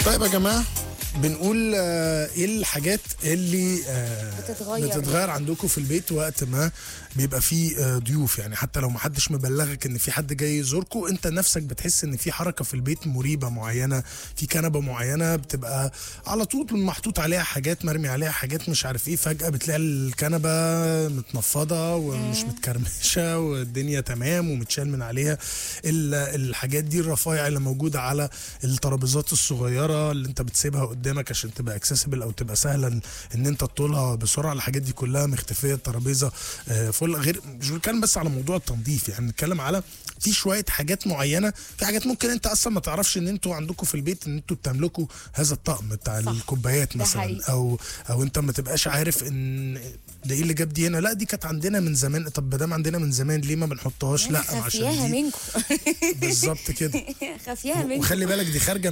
طيب يا جماعه بنقول آه، ايه الحاجات اللي آه، بتتغير. بتتغير عندكم في البيت وقت ما بيبقى في آه، ضيوف يعني حتى لو ما حدش مبلغك ان في حد جاي يزوركم انت نفسك بتحس ان في حركه في البيت مريبه معينه في كنبه معينه بتبقى على طول محطوط عليها حاجات مرمي عليها حاجات مش عارف ايه فجاه بتلاقي الكنبه متنفضه ومش متكرمشه والدنيا تمام ومتشال من عليها ال- الحاجات دي الرفايع اللي موجوده على الترابيزات الصغيره اللي انت بتسيبها قدامك عشان تبقى اكسسبل او تبقى سهلا ان انت تطولها بسرعه الحاجات دي كلها مختفيه الترابيزه آه، فل غير مش بنتكلم بس على موضوع التنظيف يعني بنتكلم على في شويه حاجات معينه في حاجات ممكن انت اصلا ما تعرفش ان انتوا عندكم في البيت ان انتوا بتملكوا هذا الطقم بتاع صح. الكوبايات ده مثلا حقيقي. او او انت ما تبقاش عارف ان ده ايه اللي جاب دي هنا لا دي كانت عندنا من زمان طب ما دام عندنا من زمان ليه ما بنحطهاش لا خفياها عشان دي منكم بالظبط كده خفياها منكم وخلي بالك دي خارجه